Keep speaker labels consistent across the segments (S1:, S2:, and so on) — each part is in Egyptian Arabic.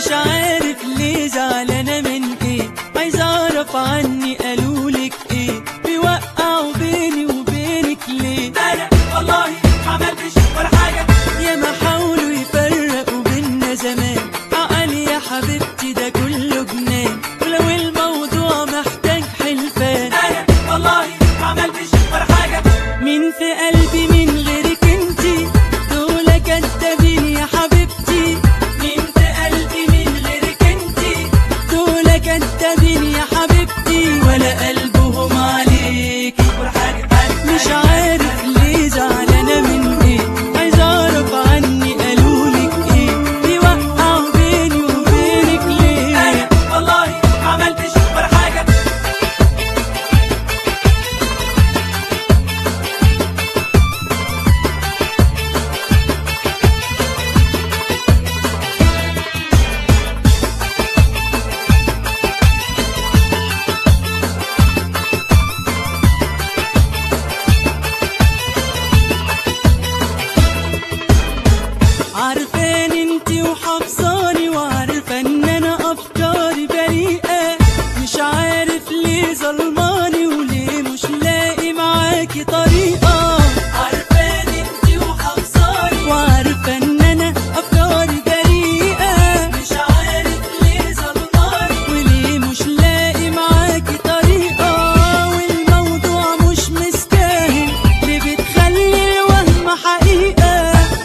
S1: مش عارف ليه زعلانة من ايه عايز اعرف عني قالولك ايه بيوقعوا بيني وبينك ليه
S2: انا والله ما عملتش ولا حاجه
S1: يا ما حاولوا يفرقوا بينا زمان عقل يا حبيبتي ده كله جنان ولو الموضوع محتاج حلفان
S2: انا والله ما عملتش ولا حاجه
S1: مين في قلبي من غيرك انتي دول كدابين يا حبيبتي
S2: مين في قلبي من غيرك انتي
S1: دول كدابين يا حبيبتي ولا قلبهم عليكي
S2: ولا حاجه حاجه
S1: مش عارف ليه زعلانة من ايه عايز اعرف عني قالولك ايه بيوقعوا بيني وبينك ليه
S2: انا والله ما عملتش ولا حاجه
S1: عارفان انتي وحافظاني وعارفة ان انا افكاري بريئة مش عارف ليه ظلماني وليه مش لاقي معاكي طريقة
S2: عارفان انتي وحافظاني
S1: وعارفة ان انا افكاري بريئة
S2: مش عارف ليه ظلماني
S1: وليه مش لاقي معاكي طريقة والموضوع مش مستاهل ليه بتخلي الوهم حقيقة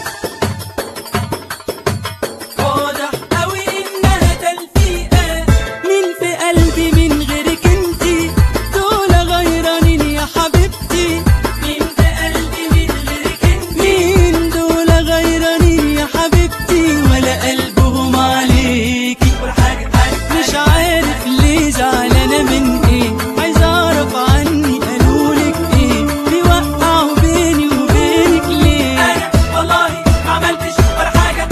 S2: واضح قوي انها تلفيقه
S1: مين في قلبي من غيرك انتي دول غيرانين يا حبيبتي
S2: مين في قلبي من غيرك انتي
S1: مين دول غيرانين يا حبيبتي ولا قلبهم عليكي
S2: ولا حاجه حاجه
S1: مش عارف ليه زعلانة من ايه عايز اعرف عني قالولك ايه بيوقعوا بيني وبينك ليه
S2: انا والله ما عملتش ولا حاجه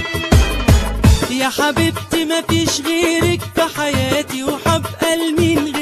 S1: يا حبيبتي مفيش غيرك في حياتي وحبقى لمين